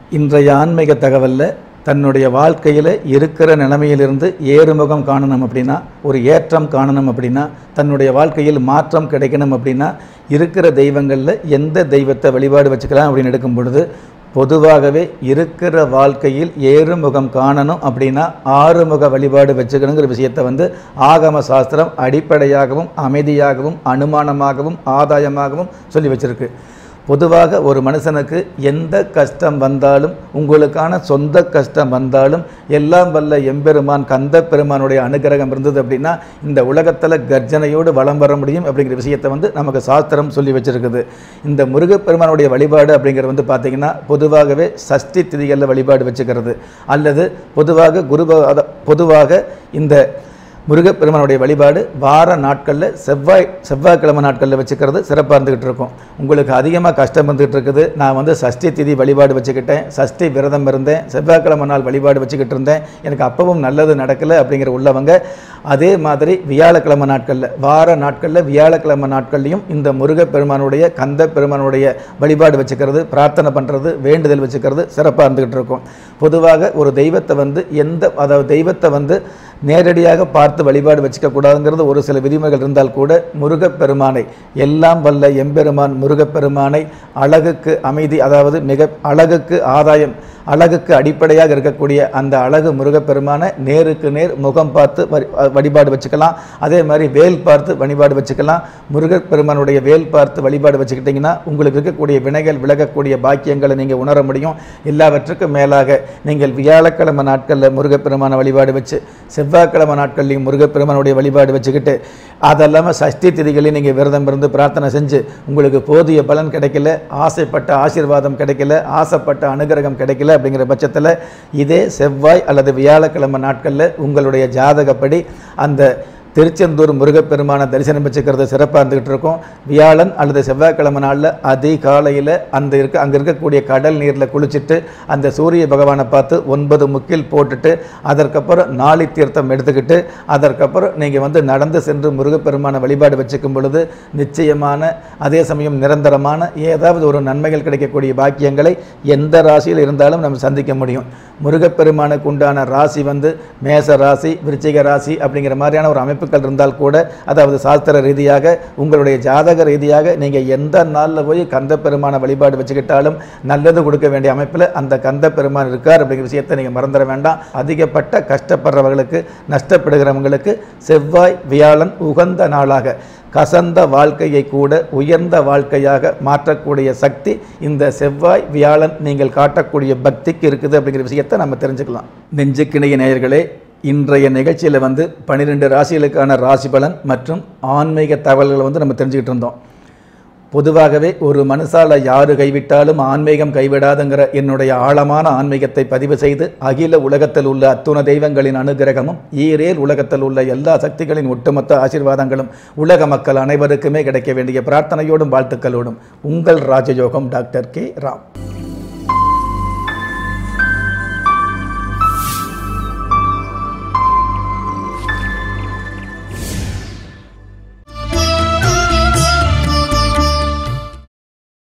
இன்றைய ஆன்மீக தகவலில் தன்னுடைய வாழ்க்கையில் இருக்கிற நிலைமையிலிருந்து ஏறுமுகம் காணணும் அப்படின்னா ஒரு ஏற்றம் காணணும் அப்படின்னா தன்னுடைய வாழ்க்கையில் மாற்றம் கிடைக்கணும் அப்படின்னா இருக்கிற தெய்வங்களில் எந்த தெய்வத்தை வழிபாடு வச்சுக்கலாம் அப்படின்னு எடுக்கும் பொழுது பொதுவாகவே இருக்கிற வாழ்க்கையில் ஏறுமுகம் காணணும் அப்படின்னா ஆறுமுக வழிபாடு வச்சுக்கணுங்கிற விஷயத்தை வந்து ஆகம சாஸ்திரம் அடிப்படையாகவும் அமைதியாகவும் அனுமானமாகவும் ஆதாயமாகவும் சொல்லி வச்சிருக்கு பொதுவாக ஒரு மனுஷனுக்கு எந்த கஷ்டம் வந்தாலும் உங்களுக்கான சொந்த கஷ்டம் வந்தாலும் எல்லாம் வல்ல எம்பெருமான் கந்த பெருமானுடைய அனுகிரகம் இருந்தது அப்படின்னா இந்த உலகத்தில் கர்ஜனையோடு வலம் வர முடியும் அப்படிங்கிற விஷயத்தை வந்து நமக்கு சாஸ்திரம் சொல்லி வச்சிருக்குது இந்த முருகப்பெருமானுடைய வழிபாடு அப்படிங்கிறது வந்து பார்த்திங்கன்னா பொதுவாகவே சஷ்டி திதிகளில் வழிபாடு வச்சுக்கிறது அல்லது பொதுவாக குரு பொதுவாக இந்த முருகப்பெருமானுடைய வழிபாடு வார நாட்களில் செவ்வாய் செவ்வாய்க்கிழமை நாட்களில் வச்சுக்கிறது சிறப்பாக இருந்துகிட்டு இருக்கும் உங்களுக்கு அதிகமாக கஷ்டம் வந்துகிட்டு இருக்குது நான் வந்து சஷ்டி திதி வழிபாடு வச்சுக்கிட்டேன் சஷ்டி விரதம் இருந்தேன் செவ்வாய்க்கிழமை நாள் வழிபாடு வச்சுக்கிட்டு இருந்தேன் எனக்கு அப்பவும் நல்லது நடக்கலை அப்படிங்கிற உள்ளவங்க அதே மாதிரி வியாழக்கிழமை நாட்களில் வார நாட்களில் வியாழக்கிழமை நாட்கள்லையும் இந்த முருகப்பெருமானுடைய கந்த பெருமானுடைய வழிபாடு வச்சுக்கிறது பிரார்த்தனை பண்ணுறது வேண்டுதல் வச்சுக்கிறது சிறப்பாக இருந்துகிட்டு இருக்கும் பொதுவாக ஒரு தெய்வத்தை வந்து எந்த அதாவது தெய்வத்தை வந்து நேரடியாக பார்த்து வழிபாடு வச்சுக்க கூடாதுங்கிறது ஒரு சில விதிமுறைகள் இருந்தால் கூட முருகப்பெருமானை எல்லாம் வல்ல எம்பெருமான் முருகப்பெருமானை அழகுக்கு அமைதி அதாவது மிக அழகுக்கு ஆதாயம் அழகுக்கு அடிப்படையாக இருக்கக்கூடிய அந்த அழகு முருகப்பெருமானை நேருக்கு நேர் முகம் பார்த்து வரி- வழிபாடு வச்சுக்கலாம் அதே மாதிரி வேல் பார்த்து வழிபாடு வச்சுக்கலாம் முருகப்பெருமானுடைய வேல் பார்த்து வழிபாடு வச்சுக்கிட்டிங்கன்னா உங்களுக்கு இருக்கக்கூடிய வினைகள் விலகக்கூடிய பாக்கியங்களை நீங்கள் உணர முடியும் எல்லாவற்றுக்கும் மேலாக நீங்கள் வியாழக்கிழமை நாட்களில் முருகப்பெருமான வழிபாடு வச்சு செவ்வாய்க்கிழமை நாட்கள்லையும் முருகப்பெருமானுடைய வழிபாடு வச்சுக்கிட்டு அதெல்லாமல் சஷ்டி திதிகளையும் நீங்கள் விரதம் இருந்து பிரார்த்தனை செஞ்சு உங்களுக்கு போதிய பலன் கிடைக்கல ஆசைப்பட்ட ஆசீர்வாதம் கிடைக்கல ஆசைப்பட்ட அனுகிரகம் கிடைக்கல அப்படிங்கிற பட்சத்தில் இதே செவ்வாய் அல்லது வியாழக்கிழமை நாட்களில் உங்களுடைய ஜாதகப்படி அந்த திருச்செந்தூர் முருகப்பெருமான தரிசனம் வச்சுக்கிறது சிறப்பாக இருந்துகிட்டு இருக்கும் வியாழன் அல்லது செவ்வாய்க்கிழமை நாளில் அதிகாலையில் அந்த இருக்க அங்கே இருக்கக்கூடிய கடல் நீரில் குளிச்சுட்டு அந்த சூரிய பகவானை பார்த்து ஒன்பது முக்கில் போட்டுட்டு அதற்கப்புறம் நாளி தீர்த்தம் எடுத்துக்கிட்டு அதற்கப்புறம் நீங்கள் வந்து நடந்து சென்று முருகப்பெருமான வழிபாடு வச்சுக்கும் பொழுது நிச்சயமான அதே சமயம் நிரந்தரமான ஏதாவது ஒரு நன்மைகள் கிடைக்கக்கூடிய பாக்கியங்களை எந்த ராசியில் இருந்தாலும் நம்ம சந்திக்க முடியும் முருகப்பெருமானுக்கு உண்டான ராசி வந்து மேச ராசி விருச்சிக ராசி அப்படிங்கிற மாதிரியான ஒரு அமைப்புகள் இருந்தால் கூட அதாவது சாஸ்திர ரீதியாக உங்களுடைய ஜாதக ரீதியாக நீங்கள் எந்த நாளில் போய் கந்த பெருமான வழிபாடு வச்சுக்கிட்டாலும் நல்லது கொடுக்க வேண்டிய அமைப்பில் அந்த கந்த பெருமான் இருக்கார் அப்படிங்கிற விஷயத்தை நீங்கள் மறந்துட வேண்டாம் அதிகப்பட்ட கஷ்டப்படுறவங்களுக்கு நஷ்டப்படுகிறவங்களுக்கு செவ்வாய் வியாழன் உகந்த நாளாக கசந்த வாழ்க்கையை கூட உயர்ந்த வாழ்க்கையாக மாற்றக்கூடிய சக்தி இந்த செவ்வாய் வியாழன் நீங்கள் காட்டக்கூடிய பக்திக்கு இருக்குது அப்படிங்கிற விஷயத்தை நம்ம தெரிஞ்சுக்கலாம் நெஞ்சுக்கிணைய நேயர்களே இன்றைய நிகழ்ச்சியில் வந்து பன்னிரெண்டு ராசிகளுக்கான ராசி பலன் மற்றும் ஆன்மீக தகவல்களை வந்து நம்ம தெரிஞ்சுக்கிட்டு இருந்தோம் பொதுவாகவே ஒரு மனுஷால யாரு கைவிட்டாலும் ஆன்மீகம் கைவிடாதுங்கிற என்னுடைய ஆழமான ஆன்மீகத்தை பதிவு செய்து அகில உலகத்தில் உள்ள அத்துண தெய்வங்களின் அனுகிரகமும் ஈரேல் உலகத்தில் உள்ள எல்லா சக்திகளின் ஒட்டுமொத்த ஆசீர்வாதங்களும் உலக மக்கள் அனைவருக்குமே கிடைக்க வேண்டிய பிரார்த்தனையோடும் வாழ்த்துக்களோடும் உங்கள் ராஜயோகம் டாக்டர் கே ராம்